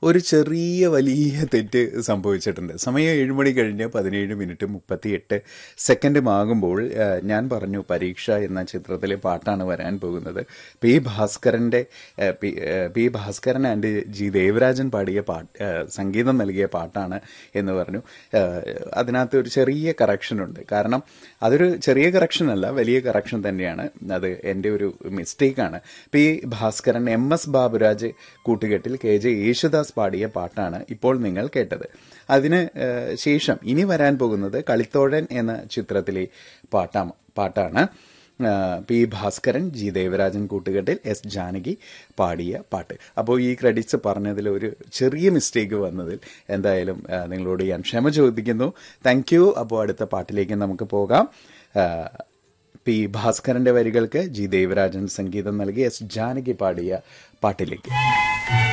ഒരു ചെറിയ വലിയ തെറ്റ് സംഭവിച്ചിട്ടുണ്ട് സമയം ഏഴ് മണി കഴിഞ്ഞ് പതിനേഴ് മിനിറ്റ് മുപ്പത്തി എട്ട് സെക്കൻഡും ആകുമ്പോൾ ആ, ഞാൻ പറഞ്ഞു പരീക്ഷ എന്ന ചിത്രത്തിലെ പാട്ടാണ് വരാൻ പോകുന്നത് പി ഭാസ്കരൻ്റെ ആ, പി ആ, P Bhaskaran and G Devarajan പാടിയ പാട്ട് ആ, സംഗീതം നൽകിയ പാട്ടാണ് എന്ന് പറഞ്ഞു ആ, അതിനകത്ത് ഒരു ചെറിയ കറക്ഷൻ ഉണ്ട് കാരണം അതൊരു ചെറിയ കറക്ഷൻ അല്ല വലിയ കറക്ഷൻ തന്നെയാണ് അത് എൻ്റെ ഒരു മിസ്റ്റേക്കാണ് P Bhaskaran M S Baburaj കൂട്ടുകെട്ടിൽ കെ ജെ യേശുദാസ് പാടിയ പാട്ടാണ് ഇപ്പോൾ നിങ്ങൾ കേട്ടത് അതിന് ആ, ശേഷം ഇനി വരാൻ പോകുന്നത് കളിത്തോഴൻ എന്ന ചിത്രത്തിലെ പാട്ടാ പാട്ടാണ് ആ, പി ഭാസ്കരൻ ജി ദേവരാജൻ കൂട്ടുകെട്ടിൽ എസ് ജാനകി പാടിയ പാട്ട് അപ്പോൾ ഈ ക്രെഡിറ്റ്സ് പറഞ്ഞതിൽ ഒരു ചെറിയ മിസ്റ്റേക്ക് വന്നതിൽ എന്തായാലും ആ, നിങ്ങളോട് ഞാൻ ക്ഷമ ചോദിക്കുന്നു താങ്ക് യു അപ്പോൾ അടുത്ത പാട്ടിലേക്ക് നമുക്ക് പോകാം ആ, പി ഭാസ്കരന്റെ വരികൾക്ക് ജി ദേവരാജൻ സംഗീതം നൽകി എസ് ജാനകി പാടിയ പാട്ടിലേക്ക്